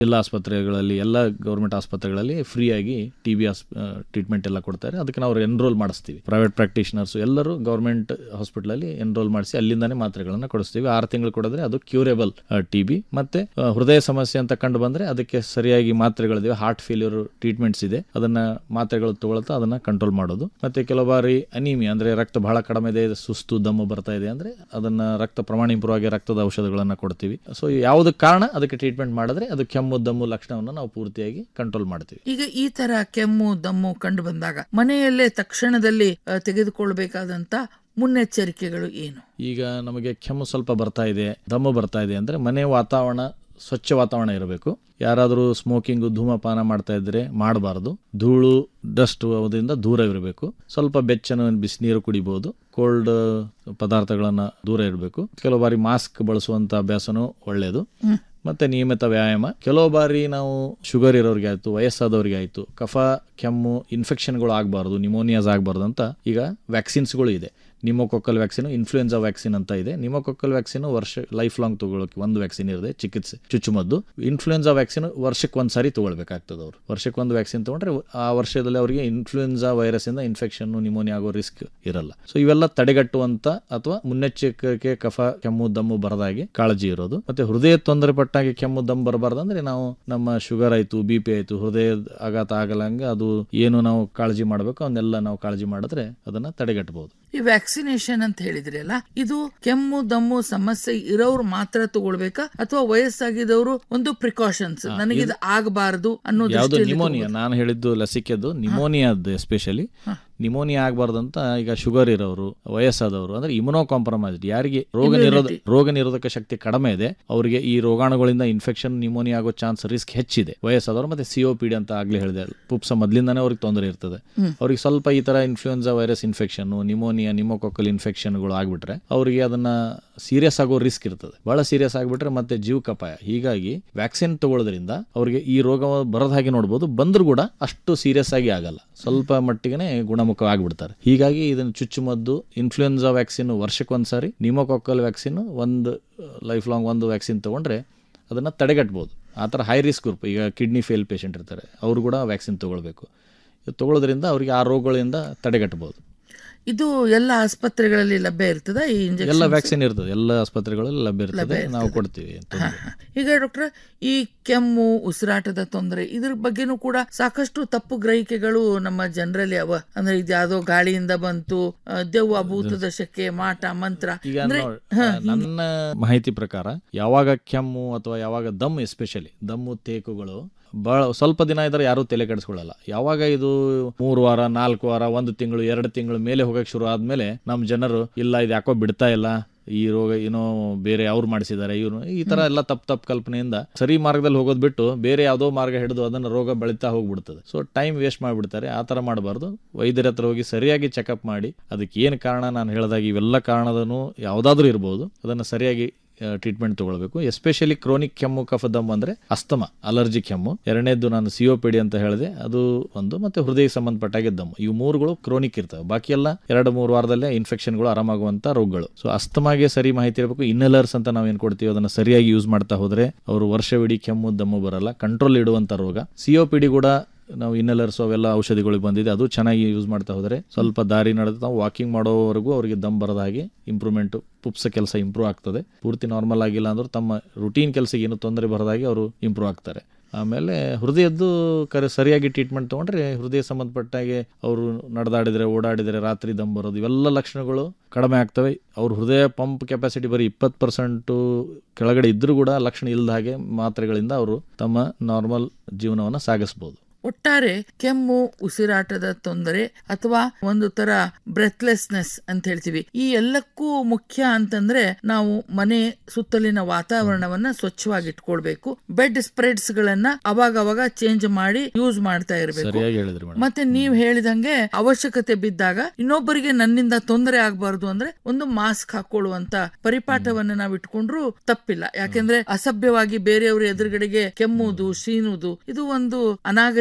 ಜಿಲ್ಲಾ ಆಸ್ಪತ್ರೆಗಳಲ್ಲಿ ಎಲ್ಲ ಗೌರ್ಮೆಂಟ್ ಆಸ್ಪತ್ರೆಗಳಲ್ಲಿ ಫ್ರೀಯಾಗಿ ಟಿ ಬಿ ಟ್ರೀಟ್ಮೆಂಟ್ ಎಲ್ಲ ಕೊಡ್ತಾರೆ ಅದಕ್ಕೆ ನಾವು ಎನ್ರೋಲ್ ಮಾಡಿಸ್ತೀವಿ ಪ್ರೈವೇಟ್ ಪ್ರಾಕ್ಟೀಷನರ್ಸ್ ಎಲ್ಲರೂ ಗೌರ್ಮೆಂಟ್ ಹಾಸ್ಪಿಟಲಲ್ಲಿ ಎನ್ರೋಲ್ ಮಾಡಿಸಿ ಅಲ್ಲಿಂದಾನೇ ಮಾತ್ರೆಗಳನ್ನು ಕೊಡಿಸ್ತೀವಿ ಆರು ತಿಂಗಳು ಕೊಡಿದ್ರೆ ಅದು ಕ್ಯೂರೇಬಲ್ ಟಿ ಬಿ ಮತ್ತೆ ಆ, ಹೃದಯ ಸಮಸ್ಯೆ ಅಂತ ಕಂಡು ಬಂದ್ರೆ ಅದಕ್ಕೆ ಸರಿಯಾಗಿ ಮಾತ್ರೆಗಳಿವೆ ಹಾರ್ಟ್ ಫೇಲ್ಯೂರ್ ಟ್ರೀಟ್ಮೆಂಟ್ಸ್ ಇದೆ ಅದನ್ನ ಮಾತ್ರೆಗಳು ತಗೊಳ್ತಾ ಅದನ್ನ ಕಂಟ್ರೋಲ್ ಮಾಡೋದು ಮತ್ತೆ ಕೆಲವು ಬಾರಿ ಅನಿಮಿಯಾ ಅಂದ್ರೆ ರಕ್ತ ಬಹಳ ಕಡಿಮೆ ಇದೆ ಸುಸ್ತು ದಮ್ಮು ಬರ್ತಾ ಇದೆ ಅಂದ್ರೆ ಅದನ್ನ ರಕ್ತ ಪ್ರಮಾಣ ಇಂಪ್ರೂವ್ ಆಗಿ ರಕ್ತದ ಔಷಧಗಳನ್ನ ಕೊಡ್ತೀವಿ ಸೊ ಯಾವುದಕ್ಕೆ ಕಾರಣ ಅದಕ್ಕೆ ಟ್ರೀಟ್ಮೆಂಟ್ ಮಾಡಿದ್ರೆ ಅದು ಕೆಮ್ಮು ದಮ್ಮು ಲಕ್ಷಣವನ್ನು ನಾವು ಪೂರ್ತಿಯಾಗಿ ಕಂಟ್ರೋಲ್ ಮಾಡ್ತೀವಿ ಈಗ ಈ ತರ ಕೆಮ್ಮು ದಮ್ಮು ಕಂಡು ಬಂದಾಗ ಮನೆಯಲ್ಲೇ ತಕ್ಷಣದಲ್ಲಿ ಆ, ತೆಗೆದುಕೊಳ್ಬೇಕಾದಂತ ಮುನ್ನೆಚ್ಚರಿಕೆಗಳು ಏನು ಈಗ ನಮಗೆ ಕೆಮ್ಮು ಸ್ವಲ್ಪ ಬರ್ತಾ ಇದೆ ದಮ್ಮು ಬರ್ತಾ ಇದೆ ಅಂದರೆ ಮನೆ ವಾತಾವರಣ ಸ್ವಚ್ಛ ವಾತಾವರಣ ಇರಬೇಕು ಯಾರಾದರೂ ಸ್ಮೋಕಿಂಗು ಧೂಮಪಾನ ಮಾಡ್ತಾ ಇದ್ರೆ ಮಾಡಬಾರ್ದು ಧೂಳು ಡಸ್ಟ್ ಅದರಿಂದ ದೂರ ಇರಬೇಕು ಸ್ವಲ್ಪ ಬೆಚ್ಚನ ಬಿಸಿನೀರು ಕುಡಿಬಹುದು ಕೋಲ್ಡ್ ಪದಾರ್ಥಗಳನ್ನು ದೂರ ಇರಬೇಕು ಕೆಲವು ಬಾರಿ ಮಾಸ್ಕ್ ಬಳಸುವಂತ ಅಭ್ಯಾಸನೂ ಒಳ್ಳೆಯದು ಮತ್ತೆ ನಿಯಮಿತ ವ್ಯಾಯಾಮ ಕೆಲವು ಬಾರಿ ನಾವು ಶುಗರ್ ಇರೋರಿಗೆ ಆಯ್ತು ವಯಸ್ಸಾದವ್ರಿಗೆ ಆಯ್ತು ಕಫ ಕೆಮ್ಮು ಇನ್ಫೆಕ್ಷನ್ಗಳು ಆಗಬಾರ್ದು ನಿಮೋನಿಯಾಸ್ ಆಗಬಾರ್ದು ಅಂತ ಈಗ ವ್ಯಾಕ್ಸಿನ್ಸ್ಗಳು ಇದೆ ನಿಮೋಕೊಕ್ಕಲ್ ವ್ಯಾಕ್ಸಿನ್ ಇನ್ಫ್ಲೂಯೆನ್ಸಾ ವ್ಯಾಕ್ಸಿನ್ ಅಂತ ಇದೆ ನಿಮೋಕೊಕ್ಕಲ್ ವ್ಯಾಕ್ಸಿನ್ ವರ್ಷ ಲೈಫ್ ಲಾಂಗ್ ತಗೊಳ್ಳೋಕೆ ಒಂದು ವ್ಯಾಕ್ಸಿನ್ ಇರುತ್ತೆ ಚಿಕಿತ್ಸೆ ಚುಚ್ಚುಮದ್ದು ಇನ್ಫ್ಲೂಯೆನ್ಸಾ ವ್ಯಾಕ್ಸಿನ್ ವರ್ಷಕ್ಕೆ ಒಂದು ಸಾರಿ ತಗೊಳ್ಬೇಕಾಗ್ತದೆ ಅವರು ವರ್ಷಕ್ಕೆ ಒಂದು ವ್ಯಾಕ್ಸಿನ್ ತಗೊಂಡ್ರೆ ಆ ವರ್ಷದಲ್ಲಿ ಅವರಿಗೆ ಇನ್ಫ್ಲೂಯೆನ್ಸಾ ವೈರಸ್ ಇಂದ ಇನ್ಫೆಕ್ಷನ್ ನಿಮೋನಿಯಾ ಆಗೋ ರಿಸ್ಕ್ ಇರಲ್ಲ ಸೊ ಇವೆಲ್ಲ ತಡೆಗಟ್ಟುವಂತ ಅಥವಾ ಮುನ್ನೆಚ್ಚರಿಕೆ ಕಫ ಕೆಮ್ಮು ದಮ್ಮು ಬರದಾಗಿ ಕಾಳಜಿ ಇರೋದು ಮತ್ತೆ ಹೃದಯ ತೊಂದರೆ ಪಟ್ಟಾಗಿ ಕೆಮ್ಮು ದಮ್ಮು ಬರಬಾರ್ದು ಅಂದ್ರೆ ನಾವು ನಮ್ಮ ಶುಗರ್ ಆಯ್ತು ಬಿ ಪಿ ಆಯ್ತು ಹೃದಯ ಆಘಾತ ಆಗಲಂಗೆ ಅದು ಏನು ನಾವು ಕಾಳಜಿ ಮಾಡಬೇಕು ಅವನ್ನೆಲ್ಲ ನಾವು ಕಾಳಜಿ ಮಾಡಿದ್ರೆ ಅದನ್ನ ತಡೆಗಟ್ಟಬಹುದು ಈ ವ್ಯಾಕ್ಸಿನೇಷನ್ ಅಂತ ಹೇಳಿದ್ರಿ ಅಲ್ಲ ಇದು ಕೆಮ್ಮು ದಮ್ಮು ಸಮಸ್ಯೆ ಇರೋರು ಮಾತ್ರ ತಗೊಳ್ಬೇಕಾ ಅಥವಾ ವಯಸ್ಸಾಗಿದವರು ಒಂದು ಪ್ರಿಕಾಷನ್ಸ್ ನನಗಿದು ಆಗಬಾರದು ಅನ್ನೋ ಯಾವುದು ದೃಷ್ಟಿಯಲ್ಲಿ ನಿಮೋನಿಯಾ ನಾನು ಹೇಳಿದ್ದು ಲಸಿಕೆದು ನಿಮೋನಿಯಾದ್ದು ಎಸ್ಪೆಷಲಿ ನಿಮೋನಿಯಾ ಆಗಬಾರ್ದು ಅಂತ ಈಗ ಶುಗರ್ ಇರೋರು ವಯಸ್ಸಾದವರು ಅಂದ್ರೆ ಇಮ್ಯುನೋ ಕಾಂಪ್ರಮೈಸ್ಡ್ ಯಾರಿಗೆ ರೋಗ ನಿರೋಧ ರೋಗ ನಿರೋಧಕ ಶಕ್ತಿ ಕಡಿಮೆ ಇದೆ ಅವರಿಗೆ ಈ ರೋಗಾಣುಗಳಿಂದ ಇನ್ಫೆಕ್ಷನ್ ನಿಮೋನಿಯಾ ಆಗೋ ಚಾನ್ಸ್ ರಿಸ್ಕ್ ಹೆಚ್ಚಿದೆ ವಯಸ್ಸಾದವರು ಮತ್ತೆ ಸಿಒಪಿಡಿ ಅಂತ ಆಗ್ಲೇ ಹೇಳಿದೆ ಪುಪ್ಸ ಮೊದ್ಲಿಂದಾನೇ ಅವ್ರಿಗೆ ತೊಂದರೆ ಇರ್ತದೆ ಅವ್ರಿಗೆ ಸ್ವಲ್ಪ ಈ ತರ influenza virus infection pneumonia pneumococcal ಇನ್ಫೆಕ್ಷನ್ಗಳು ಆಗ್ಬಿಟ್ರೆ ಅವರಿಗೆ ಅದನ್ನ ಸೀರಿಯಸ್ ಆಗೋ ರಿಸ್ಕ್ ಇರ್ತದೆ ಬಹಳ ಸೀರಿಯಸ್ ಆಗ್ಬಿಟ್ರೆ ಮತ್ತೆ ಜೀವಕ್ಕಪಾಯ ಹೀಗಾಗಿ ವ್ಯಾಕ್ಸಿನ್ ತಗೊಳ್ಳೋದ್ರಿಂದ ಅವರಿಗೆ ಈ ರೋಗ ಬರದ ಹಾಗೆ ನೋಡ್ಬೋದು ಬಂದ್ರು ಕೂಡ ಅಷ್ಟು ಸೀರಿಯಸ್ ಆಗಿ ಆಗಲ್ಲ ಸ್ವಲ್ಪ ಮಟ್ಟಿಗೆ ಗುಣಮುಖವಾಗಿಬಿಡ್ತಾರೆ ಹೀಗಾಗಿ ಇದನ್ನು ಚುಚ್ಚುಮದ್ದು ಇನ್ಫ್ಲೂಯೆನ್ಸಾ ವ್ಯಾಕ್ಸಿನ್ ವರ್ಷಕ್ಕೊಂದ್ಸಾರಿ ನಿಮೋಕೊಕ್ಕಲ್ ವ್ಯಾಕ್ಸಿನ್ ಒಂದು ಲೈಫ್ ಲಾಂಗ್ ಒಂದು ವ್ಯಾಕ್ಸಿನ್ ತಗೊಂಡ್ರೆ ಅದನ್ನು ತಡೆಗಟ್ಬೋದು ಆ ಥರ ಹೈ ರಿಸ್ಕ್ ಗ್ರೂಪ್ ಈಗ ಕಿಡ್ನಿ ಫೇಲ್ ಪೇಷಂಟ್ ಇರ್ತಾರೆ ಅವರು ಕೂಡ ವ್ಯಾಕ್ಸಿನ್ ತಗೊಳ್ಬೇಕು ಇದು ತಗೊಳ್ಳೋದ್ರಿಂದ ಅವರಿಗೆ ಆ ರೋಗಗಳಿಂದ ತಡೆಗಟ್ಟಬಹುದು ಇದು ಎಲ್ಲ ಆಸ್ಪತ್ರೆಗಳಲ್ಲಿ ಲಭ್ಯ ಇರ್ತದ ಈ ಎಲ್ಲ ಇಂಜೆಕ್ಷನ್ ವ್ಯಾಕ್ಸಿನ್ ಇರ್ತದೆ ಎಲ್ಲ ಆಸ್ಪತ್ರೆಗಳಲ್ಲಿ ಲಭ್ಯ ಇರ್ತದೆ ನಾವು ಕೊಡ್ತೀವಿ ತೊಂದ್ರೆ ಇಲ್ಲ. ಈಗ ಡಾಕ್ಟರ್ ಈ ಕೆಮ್ಮು ಉಸಿರಾಟದ ತೊಂದರೆ ಇದ್ರ ಬಗ್ಗೆನೂ ಕೂಡ ಸಾಕಷ್ಟು ತಪ್ಪು ಗ್ರಹಿಕೆಗಳು ನಮ್ಮ ಜನರಲ್ಲಿ ಅವ ಅಂದ್ರೆ ಇದು ಯಾವ್ದೋ ಗಾಳಿಯಿಂದ ಬಂತು ಆ, ದೆವ್ವ ಭೂತದ ಶಕೆ ಮಾಟ ಮಂತ್ರ ಈಗ ಅಂದ್ರೆ ನೋಡ್- ನನ್ನ ಮಾಹಿತಿ ಪ್ರಕಾರ ಯಾವಾಗ ಕೆಮ್ಮು ಅಥವಾ ಯಾವಾಗ ದಮ್ ಎಸ್ಪೆಷಲಿ ದಮ್ಮು ತೇಕುಗಳು ಬಹಳ ಸ್ವಲ್ಪ ದಿನ ಇದ್ರೆ ಯಾರೂ ತಲೆ ಕೆಡಿಸ್ಕೊಳ್ಳಲ್ಲ ಯಾವಾಗ ಇದು ಮೂರು ವಾರ ನಾಲ್ಕು ವಾರ ಒಂದು ತಿಂಗಳು ಎರಡು ತಿಂಗಳು ಮೇಲೆ ಹೋಗಕ್ಕೆ ಶುರು ಆದ್ಮೇಲೆ ನಮ್ಮ ಜನರು ಇಲ್ಲ ಇದು ಯಾಕೋ ಬಿಡ್ತಾ ಇಲ್ಲ ಈ ರೋಗ ಏನೋ ಬೇರೆ ಅವ್ರು ಮಾಡಿಸಿದ್ದಾರೆ ಇವ್ರು ಈ ತರ ಎಲ್ಲ ತಪ್ಪು ತಪ್ಪು ಕಲ್ಪನೆಯಿಂದ ಸರಿ ಮಾರ್ಗದಲ್ಲಿ ಹೋಗೋದು ಬಿಟ್ಟು ಬೇರೆ ಯಾವುದೋ ಮಾರ್ಗ ಹಿಡಿದು ಅದನ್ನ ರೋಗ ಬೆಳೀತಾ ಹೋಗ್ಬಿಡ್ತದೆ ಸೊ ಟೈಮ್ ವೇಸ್ಟ್ ಮಾಡಿಬಿಡ್ತಾರೆ ಆ ತರ ಮಾಡಬಾರ್ದು ವೈದ್ಯರ ಹತ್ರ ಹೋಗಿ ಸರಿಯಾಗಿ ಚೆಕಪ್ ಮಾಡಿ ಅದಕ್ಕೆ ಏನು ಕಾರಣ ನಾನು ಹೇಳಿದಾಗ ಇವೆಲ್ಲ ಕಾರಣದನು ಯಾವುದಾದ್ರೂ ಇರ್ಬೋದು ಅದನ್ನು ಸರಿಯಾಗಿ ಟ್ರೀಟ್ಮೆಂಟ್ ತಗೊಳ್ಬೇಕು ಎಸ್ಪೆಷಲಿ ಕ್ರೋನಿಕ್ ಕೆಮ್ಮು ಕಫ ದಮ್ಮು ಅಂದ್ರೆ ಅಸ್ತಮ ಅಲರ್ಜಿ ಕೆಮ್ಮು ಎರಡನೇದ್ದು ನಾನು ಸಿಒಪಿಡಿ ಅಂತ ಹೇಳಿದೆ ಅದು ಒಂದು ಮತ್ತೆ ಹೃದಯ ಸಂಬಂಧಪಟ್ಟಾಗೆ ದಮ್ಮು ಇವು ಮೂರುಗಳು ಕ್ರೋನಿಕ್ ಇರ್ತವೆ ಬಾಕಿ ಎಲ್ಲ ಎರಡು ಮೂರು ವಾರದಲ್ಲೇ ಇನ್ಫೆಕ್ಷನ್ಗಳು ಆರಾಮಾಗುವಂತ ರೋಗಗಳು ಸೊ ಅಸ್ತಮಾಗೆ ಸರಿ ಮಾಹಿತಿ ಇರಬೇಕು ಇನ್ನಲರ್ಸ್ ಅಂತ ನಾವು ಏನ್ ಕೊಡ್ತೀವಿ ಅದನ್ನ ಸರಿಯಾಗಿ ಯೂಸ್ ಮಾಡ್ತಾ ಹೋದ್ರೆ ಅವರು ವರ್ಷವಿಡೀ ಕೆಮ್ಮು ದಮ್ಮು ಬರಲ್ಲ ಕಂಟ್ರೋಲ್ ಇಡುವಂತ ರೋಗ ಸಿಒಪಿಡಿ ಕೂಡ ನಾವು ಇನ್ನೆಲ್ಲರ್ಸ್ ಅವೆಲ್ಲ ಔಷಧಿಗಳಿಗೆ ಬಂದಿದೆ ಅದು ಚೆನ್ನಾಗಿ ಯೂಸ್ ಮಾಡ್ತಾ ಹೋದರೆ ಸ್ವಲ್ಪ ದಾರಿ ನಡೆದು ನಾವು ವಾಕಿಂಗ್ ಮಾಡೋವರೆಗೂ ಅವರಿಗೆ ದಮ್ ಬರದ ಹಾಗೆ ಇಂಪ್ರೂವ್ಮೆಂಟ್ ಪುಪ್ಸ ಕೆಲಸ ಇಂಪ್ರೂವ್ ಆಗ್ತದೆ ಪೂರ್ತಿ ನಾರ್ಮಲ್ ಆಗಿಲ್ಲ ಅಂದ್ರೂ ತಮ್ಮ ರುಟೀನ್ ಕೆಲಸಕ್ಕೆ ಏನು ತೊಂದರೆ ಬರದಾಗಿ ಅವರು ಇಂಪ್ರೂವ್ ಆಗ್ತಾರೆ ಆಮೇಲೆ ಹೃದಯದ್ದು ಕರೆ ಸರಿಯಾಗಿ ಟ್ರೀಟ್ಮೆಂಟ್ ತೊಗೊಂಡ್ರೆ ಹೃದಯ ಸಂಬಂಧಪಟ್ಟಾಗೆ ಅವರು ನಡೆದಾಡಿದರೆ ಓಡಾಡಿದರೆ ರಾತ್ರಿ ದಮ್ ಬರೋದು ಇವೆಲ್ಲ ಲಕ್ಷಣಗಳು ಕಡಿಮೆ ಆಗ್ತವೆ ಅವ್ರ ಹೃದಯ ಪಂಪ್ ಕೆಪಾಸಿಟಿ ಬರೀ ಇಪ್ಪತ್ತು ಪರ್ಸೆಂಟು ಕೆಳಗಡೆ ಇದ್ರೂ ಕೂಡ ಲಕ್ಷಣ ಇಲ್ಲದ ಹಾಗೆ ಮಾತ್ರೆಗಳಿಂದ ಅವರು ತಮ್ಮ ನಾರ್ಮಲ್ ಜೀವನವನ್ನು ಸಾಗಿಸ್ಬೋದು ಒಟ್ಟಾರೆ ಕೆಮ್ಮು ಉಸಿರಾಟದ ತೊಂದರೆ ಅಥವಾ ಒಂದು ತರ ಬ್ರೆತ್ಲೆಸ್ನೆಸ್ ಅಂತ ಹೇಳ್ತೀವಿ ಈ ಎಲ್ಲಕ್ಕೂ ಮುಖ್ಯ ಅಂತಂದ್ರೆ ನಾವು ಮನೆ ಸುತ್ತಲಿನ ವಾತಾವರಣವನ್ನ ಸ್ವಚ್ಛವಾಗಿ ಇಟ್ಕೊಳ್ಬೇಕು ಬೆಡ್ ಸ್ಪ್ರೆಡ್ಸ್ ಗಳನ್ನ ಅವಾಗ ಅವಾಗ ಚೇಂಜ್ ಮಾಡಿ ಯೂಸ್ ಮಾಡ್ತಾ ಇರಬೇಕು ಸರಿಯಾಗಿ ಹೇಳಿದ್ರಿ ಮೇಡಮ್ ಮತ್ತೆ ನೀವ್ ಹೇಳಿದಂಗೆ ಅವಶ್ಯಕತೆ ಬಿದ್ದಾಗ ಇನ್ನೊಬ್ಬರಿಗೆ ನನ್ನಿಂದ ತೊಂದರೆ ಆಗಬಾರ್ದು ಅಂದ್ರೆ ಒಂದು ಮಾಸ್ಕ್ ಹಾಕೊಳ್ಳುವಂತ ಪರಿಪಾಠವನ್ನ ನಾವು ಇಟ್ಕೊಂಡ್ರು ತಪ್ಪಿಲ್ಲ ಯಾಕೆಂದ್ರೆ ಅಸಭ್ಯವಾಗಿ ಬೇರೆಯವ್ರ ಎದುರುಗಡೆಗೆ ಕೆಮ್ಮುವುದು ಶೀನುವುದು ಇದು ಒಂದು ಅನಾಗರಿಕ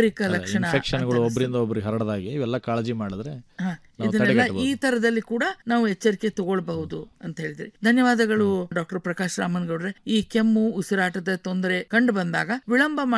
ಅನೈಸರ್ಗಿಕ ಲಕ್ಷಣ ಇನ್ಫೆಕ್ಷನ್ಗಳು ಒಬ್ಬರಿಂದ ಒಬ್ರಿಗೆ ಹರಡದಾಗಿ ಇವೆಲ್ಲ ಕಾಳಜಿ ಮಾಡಿದ್ರೆ ಹಾ, ನಾವು ಇದನ್ನೆಲ್ಲ ತಡೆಗಟ್ಟಬಹುದು. ಈ ತರದಲ್ಲಿ ಕೂಡ ನಾವು ಎಚ್ಚರಿಕೆ ತಗೊಳ್ಬಹುದು ಅಂತ ಹೇಳಿದ್ರಿ ಧನ್ಯವಾದಗಳು ಡಾಕ್ಟರ್ ಪ್ರಕಾಶ್ ರಾಮನ್ ಗೌಡ್ರೆ ಈ ಕೆಮ್ಮು ಉಸಿರಾಟದ ತೊಂದರೆ ಕಂಡು ಬಂದಾಗ ವಿಳಂಬ